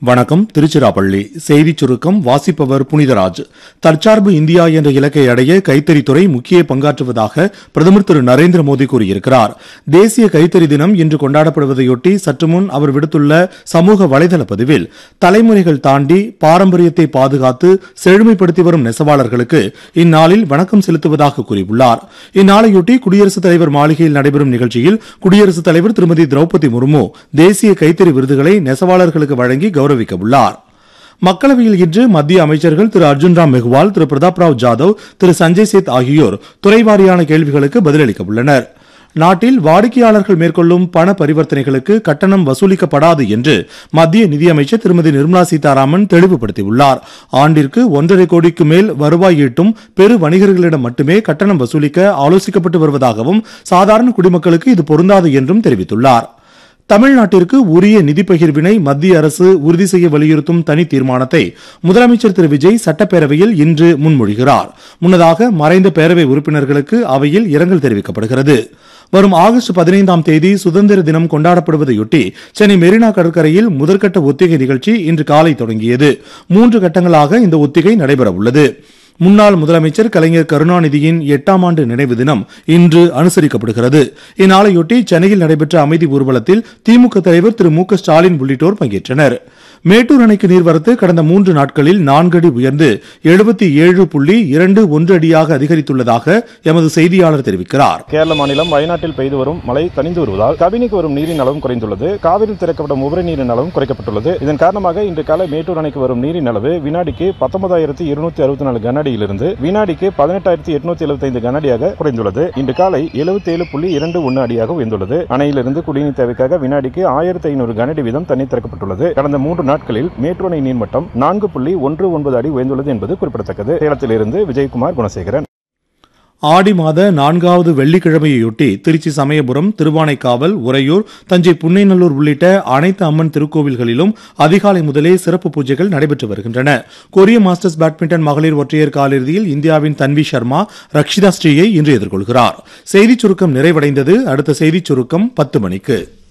வணக்கம் திருச்சிராப்பள்ளி செய்திச் சுருக்கம் வாசிப்பவர் புனிதராஜ் தற்சார்பு இந்தியா என்ற இலக்கை அடைய கைத்தறித்துறை முக்கிய பங்காற்றுவதாக பிரதமர் திரு நரேந்திர மோடி கூறியிருக்கிறார் தேசிய கைத்தறி தினம் இன்று கொண்டாடப்படுவதையொட்டி சற்று முன் அவர் விடுத்துள்ள சமூக வலைதள பதிவில் தலைமுறைகள் தாண்டி பாரம்பரியத்தை பாதுகாத்து செழுமைப்படுத்தி வரும் நெசவாளர்களுக்கு இந்நாளில் வணக்கம் செலுத்துவதாக கூறியுள்ளார் இந்நாளையொட்டி குடியரசுத் தலைவர் மாளிகையில் நடைபெறும் நிகழ்ச்சியில் குடியரசுத் தலைவர் திருமதி திரௌபதி முர்மு தேசிய கைத்தறி விருதுகளை நெசவாளர்களுக்கு வழங்கி கௌரவிக்க உள்ளார் மக்களவையில் இன்று மத்திய அமைச்சர்கள் திரு அர்ஜுன் ராம் மெஹ்வால் திரு பிரதாப் ராவ் ஜாதவ் திரு சஞ்சய் சேத் ஆகியோர் துறைவாரியான கேள்விகளுக்கு பதிலளிக்க உள்ளனர் நாட்டில் வாடிக்கையாளர்கள் மேற்கொள்ளும் பண பரிவர்த்தனைகளுக்கு கட்டணம் வசூலிக்கப்படாது என்று மத்திய நிதியமைச்சர் திருமதி நிர்மலா சீதாராமன் தெளிவுபடுத்தியுள்ளார் ஆண்டிற்கு ஒன்றரை கோடிக்கு மேல் வருவாய் ஈட்டும் பெரு வணிகர்களிடம் மட்டுமே கட்டணம் வசூலிக்க ஆலோசிக்கப்பட்டு வருவதாகவும் சாதாரண குடிமக்களுக்கு இது பொருந்தாது என்றும் தெரிவித்துள்ளார் தமிழ்நாட்டிற்கு உரிய நிதி பகிர்வினை மத்திய அரசு உறுதி செய்ய வலியுறுத்தும் தனி தீர்மானத்தை முதலமைச்சர் திரு விஜய் சட்டப்பேரவையில் இன்று முன்மொழிகிறார் முன்னதாக மறைந்த பேரவை உறுப்பினர்களுக்கு அவையில் இரங்கல் தெரிவிக்கப்படுகிறது வரும் ஆகஸ்ட் பதினைந்தாம் தேதி சுதந்திர தினம் கொண்டாடப்படுவதையொட்டி சென்னை மெரினா கடற்கரையில் முதற்கட்ட ஒத்திகை நிகழ்ச்சி இன்று காலை தொடங்கியது மூன்று கட்டங்களாக இந்த ஒத்திகை நடைபெற உள்ளது முன்னாள் முதலமைச்சர் கலைஞர் கருணாநிதியின் எட்டாம் ஆண்டு நினைவு தினம் இன்று அனுசரிக்கப்படுகிறது இந்நாளையொட்டி சென்னையில் நடைபெற்ற அமைதி ஊர்வலத்தில் திமுக தலைவர் திரு மு க ஸ்டாலின் உள்ளிட்டோர் பங்கேற்றனர் மேட்டூர் அணைக்கு நீர்வரத்து கடந்த மூன்று நாட்களில் நான்கு அடி உயர்ந்து எழுபத்தி ஏழு புள்ளி இரண்டு ஒன்று அடியாக அதிகரித்துள்ளதாக எமது செய்தியாளர் தெரிவிக்கிறார் கேரள மாநிலம் வயநாட்டில் பெய்து வரும் மழை தணிந்து வருவதால் கபினிக்கு வரும் நீரின் அளவும் குறைந்துள்ளது காவிரியில் திறக்கப்படும் உபரி நீரின் அளவும் குறைக்கப்பட்டுள்ளது இதன் காரணமாக இன்று காலை மேட்டூர் அணைக்கு வரும் நீரின் அளவு வினாடிக்கு பத்தொன்பதாயிரத்தி இருநூத்தி அறுபத்தி நாலு கனஅடியிலிருந்து வினாடிக்கு பதினெட்டாயிரத்தி எட்நூத்தி எழுபத்தி ஐந்து கனஅடியாக குறைந்துள்ளது இன்று காலை எழுபத்தி ஏழு புள்ளி இரண்டு ஒன்று அடியாக உயர்ந்துள்ளது அணையிலிருந்து குடிநீர் தேவைக்காக வினாடிக்கு ஆயிரத்தி ஐநூறு கனஅடி வீதம் தண்ணீர் திறக்கப்பட்டுள்ளது கடந்த மூன்று நாட்களில் மேட்டூர் அணை நீர்மட்டம் நான்கு புள்ளி ஒன்று ஒன்பது அடி உயர்ந்துள்ளது என்பது குறிப்பிடத்தக்கது சேலத்திலிருந்து விஜயகுமார் குணசேகரன் ஆடி மாத நான்காவது வெள்ளிக்கிழமையொட்டி திருச்சி சமயபுரம் திருவானைக்காவல் உறையூர் தஞ்சை புன்னைநல்லூர் உள்ளிட்ட அனைத்து அம்மன் திருக்கோவில்களிலும் அதிகாலை முதலே சிறப்பு பூஜைகள் நடைபெற்று வருகின்றன கொரிய மாஸ்டர்ஸ் பேட்மிண்டன் மகளிர் ஒற்றையர் காலிறுதியில் இந்தியாவின் தன்வி சர்மா ரக்ஷிதா ஸ்ரீயை இன்று எதிர்கொள்கிறார் செய்திச் சுருக்கம் நிறைவடைந்தது அடுத்த செய்திச் சுருக்கம் பத்து மணிக்கு